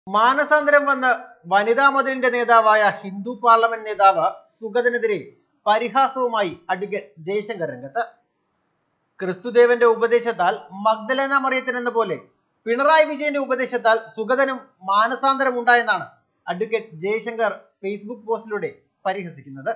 മാനസാന്തരം വന്ന് വനിതാ മതിലിന്റെ നേതാവായ ഹിന്ദു പാർലമെന്റ് നേതാവ് സുഗതനെതിരെ പരിഹാസവുമായി അഡ്വക്കേറ്റ് ജയശങ്കർ രംഗത്ത് ക്രിസ്തുദേവന്റെ ഉപദേശത്താൽ മഗ്ദലന മറിയത്തിനെന്ന പോലെ പിണറായി വിജയന്റെ ഉപദേശത്താൽ സുഗതനും മാനസാന്തരം ഉണ്ടായെന്നാണ് അഡ്വക്കേറ്റ് ജയശങ്കർ ഫേസ്ബുക്ക് പോസ്റ്റിലൂടെ പരിഹസിക്കുന്നത്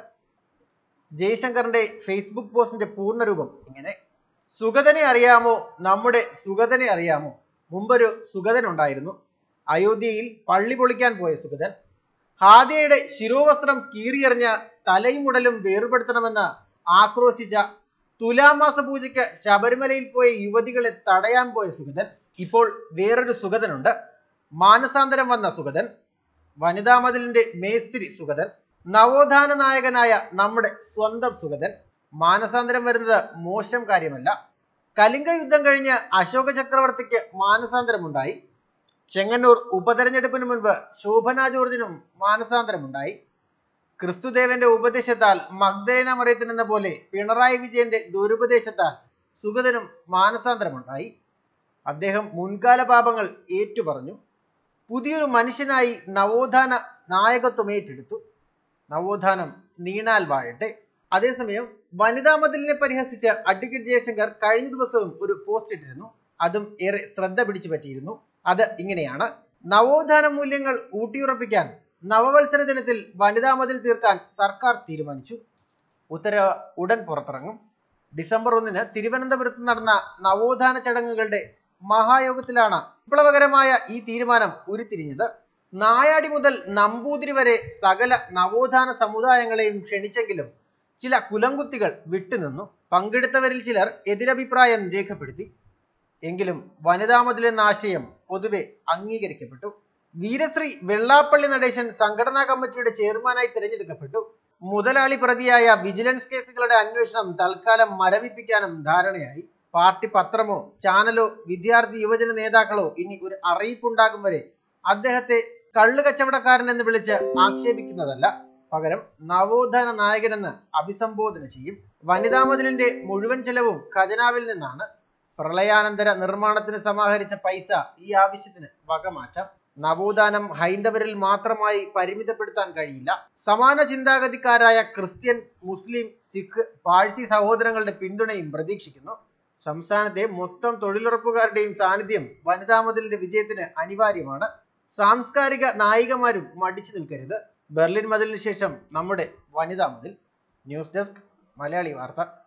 ജയശങ്കറിന്റെ ഫേസ്ബുക്ക് പോസ്റ്റിന്റെ പൂർണ്ണരൂപം ഇങ്ങനെ സുഗതനെ അറിയാമോ നമ്മുടെ സുഗതനെ അറിയാമോ മുമ്പൊരു സുഗതൻ ഉണ്ടായിരുന്നു അയോധ്യയിൽ പള്ളി പൊളിക്കാൻ പോയ സുഗതൻ ഹാദിയയുടെ ശിരോവസ്ത്രം കീറിയെറിഞ്ഞ തലയും ഉടലും വേർപെടുത്തണമെന്ന് ആക്രോശിച്ച തുലാമാസ പൂജയ്ക്ക് ശബരിമലയിൽ പോയ യുവതികളെ തടയാൻ പോയ സുഗതൻ ഇപ്പോൾ വേറൊരു സുഗതനുണ്ട് മാനസാന്തരം വന്ന സുഗതൻ വനിതാ മതിലിന്റെ മേസ്തിരി സുഗതൻ നവോത്ഥാന നായകനായ നമ്മുടെ സ്വന്തം സുഗതൻ മാനസാന്തരം വരുന്നത് മോശം കാര്യമല്ല കലിംഗ യുദ്ധം കഴിഞ്ഞ് അശോക ചക്രവർത്തിക്ക് മാനസാന്തരമുണ്ടായി ചെങ്ങന്നൂർ ഉപതെരഞ്ഞെടുപ്പിന് മുൻപ് ശോഭന ജോർജിനും മാനസാന്തരമുണ്ടായി ക്രിസ്തുദേവന്റെ ഉപദേശത്താൽ മഗ്ദലേന മറിയത്തിനെന്ന പോലെ പിണറായി വിജയന്റെ ദുരുപദേശത്താൽ സുഗതനും മാനസാന്തരമുണ്ടായി അദ്ദേഹം മുൻകാല പാപങ്ങൾ ഏറ്റുപറഞ്ഞു പുതിയൊരു മനുഷ്യനായി നവോത്ഥാന നായകത്വം ഏറ്റെടുത്തു നവോത്ഥാനം നീണാൽ വാഴട്ടെ അതേസമയം വനിതാ മതിലിനെ പരിഹസിച്ച് അഡ്വക്കേറ്റ് ജയശങ്കർ കഴിഞ്ഞ ദിവസവും ഒരു പോസ്റ്റ് ഇട്ടിരുന്നു അതും ഏറെ ശ്രദ്ധ പിടിച്ചു പറ്റിയിരുന്നു അത് ഇങ്ങനെയാണ് നവോത്ഥാന മൂല്യങ്ങൾ ഊട്ടിയുറപ്പിക്കാൻ നവവത്സര ദിനത്തിൽ വനിതാ മതിൽ തീർക്കാൻ സർക്കാർ തീരുമാനിച്ചു ഉത്തരവ് ഉടൻ പുറത്തിറങ്ങും ഡിസംബർ ഒന്നിന് തിരുവനന്തപുരത്ത് നടന്ന നവോത്ഥാന ചടങ്ങുകളുടെ മഹായോഗത്തിലാണ് വിപ്ലവകരമായ ഈ തീരുമാനം ഉരുത്തിരിഞ്ഞത് നായാടി മുതൽ നമ്പൂതിരി വരെ സകല നവോത്ഥാന സമുദായങ്ങളെയും ക്ഷണിച്ചെങ്കിലും ചില കുലംകുത്തികൾ വിട്ടുനിന്നു പങ്കെടുത്തവരിൽ ചിലർ എതിരഭിപ്രായം രേഖപ്പെടുത്തി എങ്കിലും വനിതാ മതിലെന്ന ആശയം പൊതുവെ അംഗീകരിക്കപ്പെട്ടു വീരശ്രീ വെള്ളാപ്പള്ളി നടേശൻ സംഘടനാ കമ്മിറ്റിയുടെ ചെയർമാനായി തിരഞ്ഞെടുക്കപ്പെട്ടു മുതലാളി പ്രതിയായ വിജിലൻസ് കേസുകളുടെ അന്വേഷണം തൽക്കാലം മരവിപ്പിക്കാനും ധാരണയായി പാർട്ടി പത്രമോ ചാനലോ വിദ്യാർത്ഥി യുവജന നേതാക്കളോ ഇനി ഒരു അറിയിപ്പുണ്ടാകും വരെ അദ്ദേഹത്തെ കള്ളു കച്ചവടക്കാരൻ എന്ന് വിളിച്ച് ആക്ഷേപിക്കുന്നതല്ല പകരം നവോത്ഥാന നായകനെന്ന് അഭിസംബോധന ചെയ്യും വനിതാ മതിലിന്റെ മുഴുവൻ ചെലവും ഖജനാവിൽ നിന്നാണ് പ്രളയാനന്തര നിർമ്മാണത്തിന് സമാഹരിച്ച പൈസ ഈ ആവശ്യത്തിന് വകമാറ്റാം നവോത്ഥാനം ഹൈന്ദവരിൽ മാത്രമായി പരിമിതപ്പെടുത്താൻ കഴിയില്ല സമാന ചിന്താഗതിക്കാരായ ക്രിസ്ത്യൻ മുസ്ലിം സിഖ് പാഴ്സി സഹോദരങ്ങളുടെ പിന്തുണയും പ്രതീക്ഷിക്കുന്നു സംസ്ഥാനത്തെ മൊത്തം തൊഴിലുറപ്പുകാരുടെയും സാന്നിധ്യം വനിതാ മതിലിന്റെ വിജയത്തിന് അനിവാര്യമാണ് സാംസ്കാരിക നായികമാരും മടിച്ചു നിൽക്കരുത് ബെർലിൻ മതിലിന് ശേഷം നമ്മുടെ വനിതാ മതിൽ ന്യൂസ് ഡെസ്ക് മലയാളി വാർത്ത